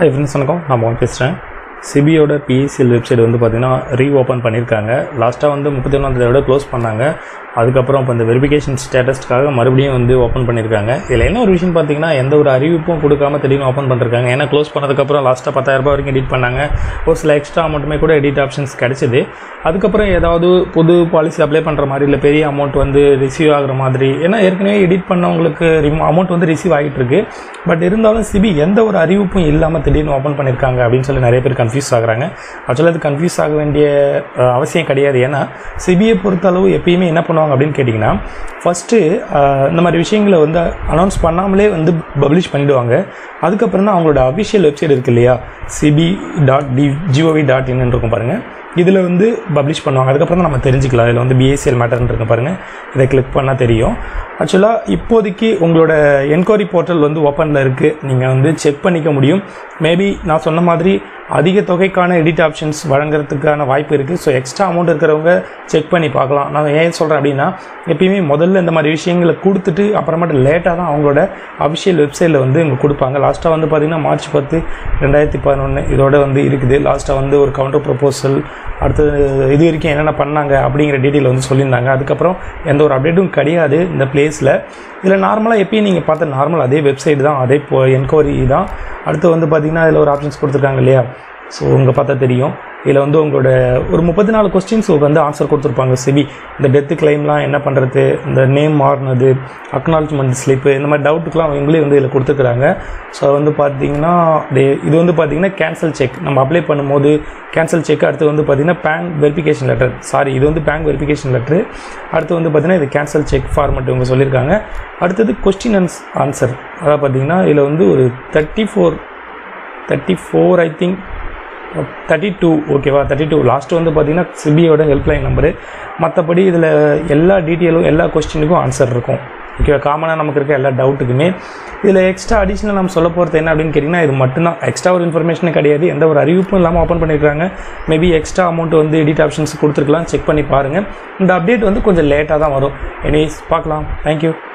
hi friends வணக்கம் நான் மோகன் பேசுகிறேன் சிபியோட பிஎஸ்சிஎல் வெப்சைட் வந்து பார்த்தீங்கன்னா ரீ ஓப்பன் பண்ணியிருக்காங்க லாஸ்ட்டாக வந்து முப்பத்தி ஒன்றாந்தேதியோட க்ளோஸ் பண்ணாங்க அதுக்கப்புறம் இப்போ இந்த வெரிஃபிகேஷன் ஸ்டேட்டஸ்க்காக மறுபடியும் வந்து ஓப்பன் பண்ணியிருக்காங்க இதில் என்ன ஒரு விஷயம் பார்த்தீங்கன்னா எந்த ஒரு அறிவிப்பும் கொடுக்காம திடீர்னு ஓப்பன் பண்ணிருக்காங்க ஏன்னா க்ளோஸ் பண்ணதுக்கப்புறம் லாஸ்ட்டாக பத்தாயிரம் ரூபாய் வரைக்கும் எடிட் பண்ணாங்க ஒரு சில எக்ஸ்ட்ரா அமௌண்ட்டுமே கூட எடிட் ஆப்ஷன்ஸ் கிடச்சிது அதுக்கப்புறம் ஏதாவது புது பாலிசி அப்ளை பண்ணுற மாதிரி இல்லை பெரிய அமௌண்ட் வந்து ரிசீவ் ஆகுற மாதிரி ஏன்னா ஏற்கனவே எடிட் பண்ணவங்களுக்கு அமௌண்ட் வந்து ரிசீவ் ஆகிட்டு இருக்கு பட் இருந்தாலும் சிபி எந்த ஒரு அறிவிப்பும் இல்லாமல் திடீர்னு ஓப்பன் பண்ணியிருக்காங்க அப்படின்னு சொல்லி நிறைய பேர் கன்ஃபியூஸ் ஆகுறாங்க ஆக்சுவலாக அது கன்ஃபியூஸ் ஆக வேண்டிய அஹ், அவசியம் கிடையாது ஏன்னா சிபியை பொறுத்தளவு எப்பயுமே என்ன பண்ணுவாங்க அப்படின்னு கேட்டிங்கன்னா ஃபஸ்ட்டு இந்த மாதிரி விஷயங்களை வந்து அனௌன்ஸ் பண்ணாமலே வந்து பப்ளிஷ் பண்ணிடுவாங்க அதுக்கப்புறம் தான் அவங்களோட அஃபிஷியல் வெப்சைட் இருக்கு இல்லையா CB dot T GOV dot in இருக்கும் பாருங்கள் இதில் வந்து பப்ளிஷ் பண்ணுவாங்க அதுக்கப்புறம் தான் நம்ம தெரிஞ்சுக்கலாம் இதில் வந்து பிஎஸ்சிஎல் மேட்டர்னு இருக்கு பாருங்கள் இதை கிளிக் பண்ணால் தெரியும் ஆக்சுவலாக இப்போதைக்கு உங்களோட என்கொயரி போர்ட்டல் வந்து ஓப்பனில் இருக்குது நீங்கள் வந்து செக் பண்ணிக்க முடியும் மேபி நான் சொன்ன மாதிரி அதிக தொகைக்கான எடிட் ஆப்ஷன்ஸ் வழங்குறதுக்கான வாய்ப்பு இருக்குது ஸோ எக்ஸ்ட்ரா அமௌண்ட் இருக்கிறவங்க செக் பண்ணி பார்க்கலாம் நான் ஏன் சொல்கிறேன் அப்படின்னா எப்பயுமே முதல்ல இந்த மாதிரி விஷயங்களை கொடுத்துட்டு அப்புறமேட்டு லேட்டாக தான் அவங்களோட அஃபிஷியல் வெப்சைட்டில் வந்து இங்கே கொடுப்பாங்க லாஸ்ட்டாக வந்து பார்த்திங்கன்னா மார்ச் பத்து ரெண்டாயிரத்தி பதினொன்று இதோட வந்து இருக்குது லாஸ்ட்டாக வந்து ஒரு கவுண்டர் ப்ரொப்போசல் அடுத்தது இது வரைக்கும் என்னென்ன பண்ணாங்க அப்படிங்கிற டீட்டெயில் வந்து சொல்லியிருந்தாங்க அதுக்கப்புறம் எந்த ஒரு அப்டேட்டும் கிடையாது இந்த பிளேஸில் இதில் நார்மலாக எப்பயும் நீங்கள் பார்த்த நார்மல் அதே வெப்சைட் தான் அதே இப்போ என்கொயரி தான் அடுத்து வந்து பார்த்திங்கன்னா இதில் ஒரு ஆப்ஷன்ஸ் கொடுத்துருக்காங்க இல்லையா ஸோ உங்கள் பார்த்தா தெரியும் இதில் வந்து உங்களோட ஒரு முப்பத்தி நாலு கொஸ்டின்ஸுக்கு வந்து ஆன்சர் கொடுத்துருப்பாங்க சிபி இந்த டெத்து கிளைம்லாம் என்ன பண்ணுறது இந்த நேம் மாறினது அக்னாலஜ்மெண்ட் ஸ்லிப்பு இந்த மாதிரி டவுட்டுக்கெலாம் இவங்களே வந்து இதில் கொடுத்துருக்குறாங்க ஸோ வந்து பார்த்தீங்கன்னா இது- இது வந்து பார்த்தீங்கன்னா கேன்சல் செக் நம்ம அப்ளை பண்ணும்போது கேன்சல் செக் அடுத்து வந்து பார்த்தீங்கன்னா பேங்க் வெரிஃபிகேஷன் லெட்டர் சாரி இது வந்து பேங்க் வெரிஃபிகேஷன் லெட்ரு அடுத்து வந்து பார்த்தீங்கன்னா இது கேன்சல் செக் ஃபார்மெட் இவங்க சொல்லியிருக்காங்க அடுத்தது கொஸ்டின் அண்ட் ஆன்சர் அதாவது பார்த்தீங்கன்னா இதில் வந்து ஒரு thirty four thirty four I think thirty two ஓகேவா தேர்ட்டி டூ லாஸ்ட்டு வந்து பார்த்தீங்கன்னா சிபியோட ஹெல்ப்லைன் நம்பரு மற்றபடி இதில் எல்லா டீட்டெயிலும் எல்லா கொஸ்டினுக்கும் ஆன்சர் இருக்கும் ஓகேவா காமனாக நமக்கு இருக்க எல்லா டவுட்டுக்குமே இதில் எக்ஸ்ட்ரா அடிஷ்னல் நம்ம சொல்ல போகிறது என்ன அப்படின்னு கேட்டிங்கன்னா இது மட்டும்தான் எக்ஸ்ட்ரா ஒரு இன்ஃபர்மேஷனும் கிடையாது எந்த ஒரு அறிவிப்பும் இல்லாமல் ஓப்பன் பண்ணியிருக்காங்க மேபி எக்ஸ்ட்ரா அமௌண்ட் வந்து எடிட் ஆப்ஷன்ஸ் கொடுத்துருக்கலாம் செக் பண்ணி பாருங்கள் இந்த அப்டேட் வந்து கொஞ்சம் லேட்டாக தான் வரும் எனிவேஸ் பார்க்கலாம் தேங்க்யூ